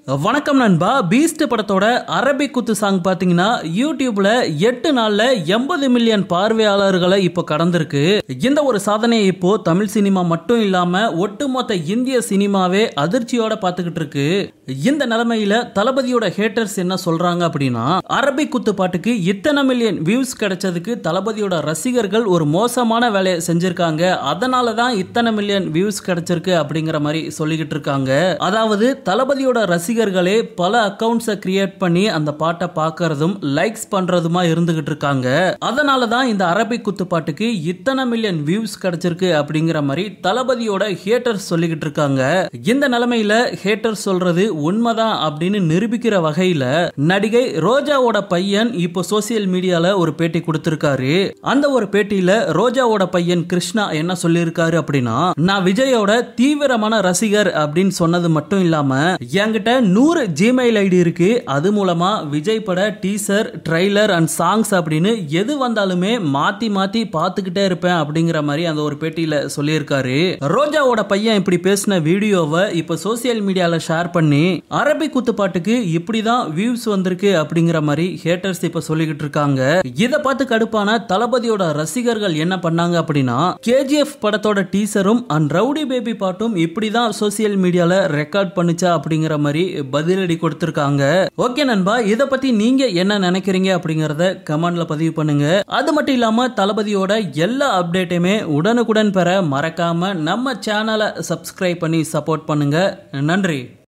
வணக்கம் நண்பா பீஸ்ட் படத்தோட அரபிக் குத்து சாங் பார்த்தீங்கன்னா யூடியூப்ல எட்டு நாள்ல எண்பது மில்லியன் பார்வையாளர்களை இப்போ கடந்திருக்கு இந்த ஒரு சாதனையை இப்போ தமிழ் சினிமா மட்டும் இல்லாம ஒட்டுமொத்த இந்திய சினிமாவே அதிர்ச்சியோட பார்த்துக்கிட்டு இருக்கு இந்த நிலைமையில தளபதியோட ஹேட்டர்ஸ் என்ன சொல்றாங்க அப்படின்னா அரபிக் குத்து பாட்டுக்கு இத்தனை மில்லியன் வியூஸ் கிடைச்சதுக்கு தளபதியோட ரசிகர்கள் ஒரு மோசமான வேலையை செஞ்சிருக்காங்க அதனால தான் இத்தனை மில்லியன் வியூஸ் கிடைச்சிருக்கு அப்படிங்கிற மாதிரி சொல்லிக்கிட்டு இருக்காங்க அதாவது தளபதியோட ரசிகர்களே பல அக்கவுண்ட்ஸை கிரியேட் பண்ணி அந்த பாட்டை பார்க்கறதும் லைக்ஸ் பண்றதுமா இருந்துகிட்டு இருக்காங்க அதனால தான் இந்த அரபிக் குத்து பாட்டுக்கு இத்தனை மில்லியன் வியூஸ் கிடைச்சிருக்கு அப்படிங்கிற மாதிரி தளபதியோட ஹேட்டர்ஸ் சொல்லிக்கிட்டு இருக்காங்க இந்த நிலைமையில ஹேட்டர்ஸ் சொல்றது உண்மைதான் அப்படின்னு நிரூபிக்கிற வகையில நடிகை ரோஜாவோட பையன் இப்போ சோசியல் மீடியால ஒரு பேட்டி கொடுத்திருக்காரு அந்த ஒரு பேட்டியில ரோஜாவோட பையன் கிருஷ்ணா என்ன சொல்லியிருக்காரு அப்படின்னா நான் விஜயோட தீவிரமான ரசிகர் அப்படின்னு சொன்னது மட்டும் இல்லாம என்கிட்ட நூறு ஜிமெயில் ஐடி இருக்கு அது மூலமா விஜய் பட டீசர் ட்ரைலர் அண்ட் சாங்ஸ் அப்படின்னு எது வந்தாலுமே மாத்தி மாத்தி பார்த்துக்கிட்டே இருப்பேன் அப்படிங்கிற மாதிரி அந்த ஒரு பேட்டியில சொல்லியிருக்காரு ரோஜாவோட பையன் இப்படி பேசின வீடியோவை இப்போ சோசியல் மீடியால ஷேர் பண்ணி அரபிக் குத்து பாட்டுக்கு இப்படிதான் வியூஸ் வந்திருக்கு அப்படிங்கிற மாதிரி ஹேட்டர்ஸ் இப்ப சொல்லிக்கிட்டு இருக்காங்க இதை பார்த்து கடுப்பான தளபதியோட ரசிகர்கள் என்ன பண்ணாங்க அப்படின்னா கேஜிஎஃப் படத்தோட டீசரும் அண்ட் ரவுடி பேபி பாட்டும் இப்படிதான் சோசியல் மீடியால ரெக்கார்ட் பண்ணுச்சா அப்படிங்கிற மாதிரி பதிலடி கொடுத்திருக்காங்க ஓகே நண்பா இதை பத்தி நீங்க என்ன நினைக்கிறீங்க அப்படிங்கறத கமெண்ட்ல பதிவு பண்ணுங்க அது மட்டும் இல்லாம தளபதியோட எல்லா அப்டேட்டையுமே உடனுக்குடன் பெற மறக்காம நம்ம சேனலை சப்ஸ்கிரைப் பண்ணி சப்போர்ட் பண்ணுங்க நன்றி